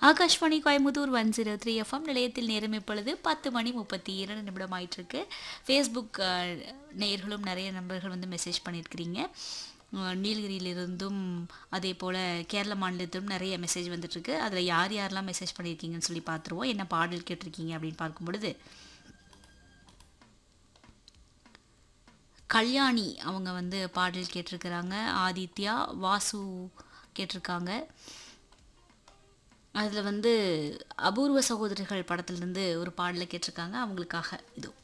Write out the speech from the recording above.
Akashvani Coimbatore one zero three FM நிலையத்தில் நேரம் இப்பொழுது பத்து மணி முப்பத்தி இரண்டு நிமிடம் ஆயிட்டிருக்கு ஃபேஸ்புக் அஹ், நேயர்களும் நிறைய நண்பர்கள் வந்து மெசேஜ் பண்ணியிருக்கிறீங்க அஹ், நீலகிரியிலிருந்தும் அதே போல் கேரள மாநிலத்திலும் நிறைய மெசேஜ் வந்துட்டுருக்கு அதில் யார் யாரெல்லாம் மெசேஜ் பண்ணியிருக்கீங்கன்னு சொல்லி பார்த்துருவோம் என்ன பாடல் கேட்டிருக்கீங்க அப்படின்னு பார்க்கும் பொழுது கல்யாணி அவங்க வந்து பாடல் கேட்டிருக்கிறாங்க ஆதித்யா வாசு கேட்டிருக்காங்க அதில் வந்து அபூர்வ சகோதரிகள் படத்துலேருந்து ஒரு பாடலை கேட்டிருக்காங்க அவங்களுக்காக இதோ